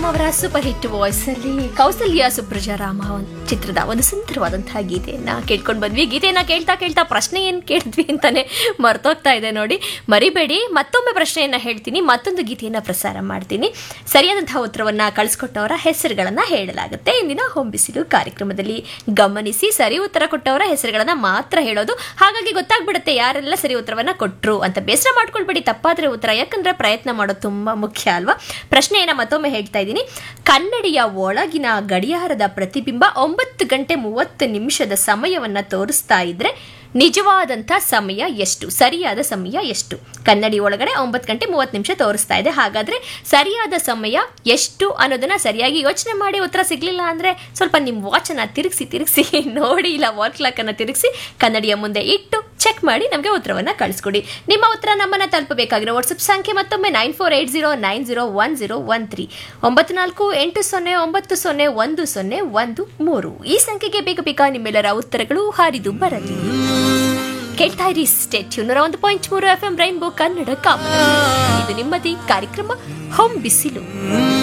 ಚಿತ್ರರಾಮ್ ಅವರ super hit voice ಅಲ್ಲಿ ಕೌಸಲ್ಯ ಸುಪ್ರಜಾ ರಾಮ ಚಿತ್ರದ ಒಂದು ಸುಂದರವಾದಂತಹ ಗೀತೆಯನ್ನ ಕೇಳ್ಕೊಂಡು ಬಂದ್ವಿ ಗೀತೆಯನ್ನ ಕೇಳ್ತಾ ಕೇಳ್ತಾ ಪ್ರಶ್ನೆ ಏನ್ ಕೇಳಿದ್ವಿ ಅಂತಾನೆ ಮರ್ತೋಗ್ತಾ ಇದೆ ನೋಡಿ ಮರಿಬೇಡಿ ಮತ್ತೊಮ್ಮೆ ಪ್ರಶ್ನೆಯನ್ನ ಹೇಳ್ತೀನಿ ಮತ್ತೊಂದು ಗೀತೆಯನ್ನ ಪ್ರಸಾರ ಮಾಡ್ತೀನಿ ಸರಿಯಾದಂತಹ ಉತ್ತರವನ್ನ ಕಳಿಸ್ಕೊಟ್ಟವರ ಹೆಸರುಗಳನ್ನ ಹೇಳಲಾಗುತ್ತೆ ಇಂದಿನ ಹೊಂಬಿಸಿಲು ಕಾರ್ಯಕ್ರಮದಲ್ಲಿ ಗಮನಿಸಿ ಸರಿ ಉತ್ತರ ಕೊಟ್ಟವರ ಹೆಸರುಗಳನ್ನ ಮಾತ್ರ ಹೇಳೋದು ಹಾಗಾಗಿ ಗೊತ್ತಾಗ್ಬಿಡುತ್ತೆ ಯಾರೆಲ್ಲ ಸರಿ ಉತ್ತರವನ್ನ ಕೊಟ್ರು ಅಂತ ಬೇಸರ ಮಾಡ್ಕೊಳ್ಬೇಡಿ ತಪ್ಪಾದ್ರೆ ಉತ್ತರ ಯಾಕಂದ್ರೆ ಪ್ರಯತ್ನ ಮಾಡೋದು ತುಂಬಾ ಮುಖ್ಯ ಅಲ್ವಾ ಪ್ರಶ್ನೆಯನ್ನ ಮತ್ತೊಮ್ಮೆ ಹೇಳ್ತಾ ಇದ್ದೀನಿ ಕನ್ನಡಿಯ ಒಳಗಿನ ಗಡಿಯಾರದ ಪ್ರತಿಬಿಂಬ ಒಂಬತ್ತು ಗಂಟೆ ಮೂವತ್ತು ನಿಮಿಷದ ಸಮಯವನ್ನ ತೋರಿಸ್ತಾ ಇದ್ರೆ ನಿಜವಾದಂಥ ಸಮಯ ಎಷ್ಟು ಸರಿಯಾದ ಸಮಯ ಎಷ್ಟು ಕನ್ನಡಿ ಒಳಗಡೆ ಒಂಬತ್ತು ಗಂಟೆ ಮೂವತ್ತು ನಿಮಿಷ ತೋರಿಸ್ತಾ ಇದೆ ಹಾಗಾದ್ರೆ ಸರಿಯಾದ ಸಮಯ ಎಷ್ಟು ಅನ್ನೋದನ್ನ ಸರಿಯಾಗಿ ಯೋಚನೆ ಮಾಡಿ ಉತ್ತರ ಸಿಗ್ಲಿಲ್ಲ ಅಂದ್ರೆ ಸ್ವಲ್ಪ ನಿಮ್ಮ ವಾಚನ್ನ ತಿರುಗಿಸಿ ತಿರುಗಿಸಿ ನೋಡಿ ಇಲ್ಲ ವಾಲ್ ಕ್ಲಾಕ್ ಅನ್ನ ತಿರುಗಿಸಿ ಕನ್ನಡಿಯ ಮುಂದೆ ಇಟ್ಟು ಚೆಕ್ ಮಾಡಿ ನಮಗೆ ಉತ್ತರವನ್ನ ಕಳಿಸ್ಕೊಡಿ ನಿಮ್ಮ ಉತ್ತರ ನಮ್ಮನ್ನ ತಲುಪಬೇಕಾಗಿರೋ ವಾಟ್ಸಪ್ ಸಂಖ್ಯೆ ಮತ್ತೊಮ್ಮೆ nine four eight zero nine zero one zero one three ಒಂಬತ್ತು ನಾಲ್ಕು ಎಂಟು ಸೊನ್ನೆ ಒಂಬತ್ತು ಸೊನ್ನೆ ಒಂದು ಸೊನ್ನೆ ಒಂದು ಮೂರು ಈ ಸಂಖ್ಯೆಗೆ ಬೇಗ ಬೇಗ ನಿಮ್ಮೆಲ್ಲರ ಉತ್ತರಗಳು ಹಾರಿದು ಬರಲಿ ಕೇಳ್ತಾ ಇರಿ ಸ್ಟೇಟ್ ನೂರ ಒಂದು ಪಾಯಿಂಟ್ ಮೂರು ಎಫ್ ಎಂ ರೈನ್ಬೋ ಕನ್ನಡ ಕಾಮ್ ಇದು ನಿಮ್ಮದಿ ಕಾರ್ಯಕ್ರಮ ಹೊಂಬಿಸಿಲು